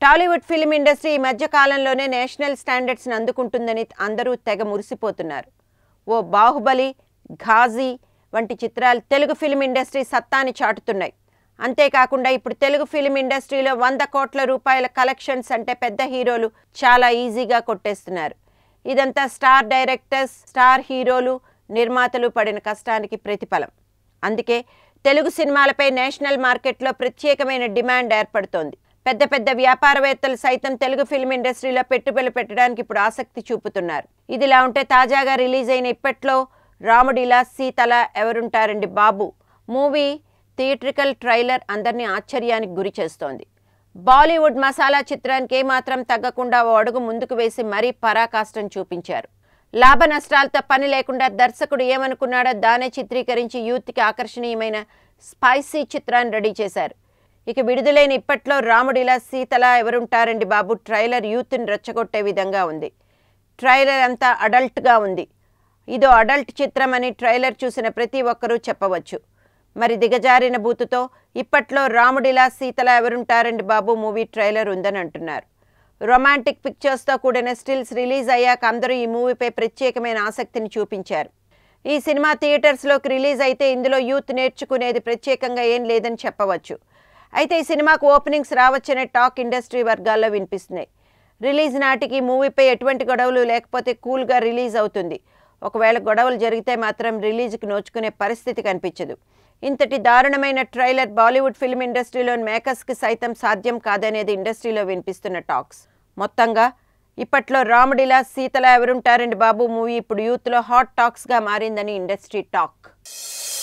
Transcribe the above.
Tollywood film industry ఈ మధ్య కాలంలోనే నేషనల్ స్టాండర్డ్స్ని అందుకుంటుందని అందరూ తెగ మురిసిపోతున్నారు ఓ బాహుబలి ఘాజీ వంటి చిత్రాలు తెలుగు ఫిల్మ్ ఇండస్ట్రీ సత్తాని చాటుతున్నాయి అంతేకాకుండా ఇప్పుడు తెలుగు ఫిల్మ్ ఇండస్ట్రీలో వంద కోట్ల రూపాయల కలెక్షన్స్ అంటే పెద్ద హీరోలు చాలా ఈజీగా కొట్టేస్తున్నారు ఇదంతా స్టార్ డైరెక్టర్స్ స్టార్ హీరోలు నిర్మాతలు పడిన కష్టానికి ప్రతిఫలం అందుకే తెలుగు సినిమాలపై నేషనల్ మార్కెట్లో ప్రత్యేకమైన డిమాండ్ ఏర్పడుతోంది పెద్ద పెద్ద వ్యాపారవేత్తలు సైతం తెలుగు ఫిల్మ్ ఇండస్ట్రీలో పెట్టుబడులు పెట్టడానికి ఇప్పుడు ఆసక్తి చూపుతున్నారు ఇదిలా ఉంటే తాజాగా రిలీజ్ అయిన ఇప్పట్లో రాముడిలా సీతల ఎవరుంటారండి బాబు మూవీ థియేట్రికల్ ట్రైలర్ అందరినీ ఆశ్చర్యానికి గురి చేస్తోంది బాలీవుడ్ మసాలా చిత్రానికి ఏమాత్రం తగ్గకుండా ఓ అడుగు ముందుకు వేసి మరీ పరాకాష్టం చూపించారు లాభ నష్టాలతో పని లేకుండా దర్శకుడు ఏమనుకున్నాడో దానే చిత్రీకరించి యూత్కి ఆకర్షణీయమైన స్పైసీ చిత్రాన్ని రెడీ చేశారు ఇక విడుదలైన ఇప్పట్లో రాముడిలా సీతలా ఎవరుంటారండి బాబు ట్రైలర్ యూత్ని రెచ్చగొట్టే విధంగా ఉంది ట్రైలర్ అంతా అడల్ట్గా ఉంది ఇదో అడల్ట్ చిత్రం అని ట్రైలర్ చూసిన ప్రతి ఒక్కరూ చెప్పవచ్చు మరి దిగజారిన బూతుతో ఇప్పట్లో రాముడిలా సీతలా ఎవరుంటారండి బాబు మూవీ ట్రైలర్ ఉందని అంటున్నారు రొమాంటిక్ పిక్చర్స్తో కూడిన స్టిల్స్ రిలీజ్ అయ్యాక అందరూ ఈ మూవీపై ప్రత్యేకమైన ఆసక్తిని చూపించారు ఈ సినిమా థియేటర్స్లోకి రిలీజ్ అయితే ఇందులో యూత్ నేర్చుకునేది ప్రత్యేకంగా ఏం లేదని చెప్పవచ్చు అయితే ఈ సినిమాకు ఓపెనింగ్స్ రావచ్చనే టాక్ ఇండస్ట్రీ వర్గాల్లో వినిపిస్తున్నాయి రిలీజ్ నాటికి మూవీపై ఎటువంటి గొడవలు లేకపోతే కూల్గా రిలీజ్ అవుతుంది ఒకవేళ గొడవలు జరిగితే మాత్రం రిలీజ్కి నోచుకునే పరిస్థితి కనిపించదు ఇంతటి దారుణమైన ట్రైలర్ బాలీవుడ్ ఫిల్మ్ ఇండస్ట్రీలోని మేకర్స్కి సైతం సాధ్యం కాదనేది ఇండస్ట్రీలో వినిపిస్తున్న టాక్స్ మొత్తంగా ఇప్పట్లో రాముడిలా సీతలా ఎవరుంటారండి బాబు మూవీ ఇప్పుడు యూత్లో హాట్ టాక్స్గా మారిందని ఇండస్ట్రీ టాక్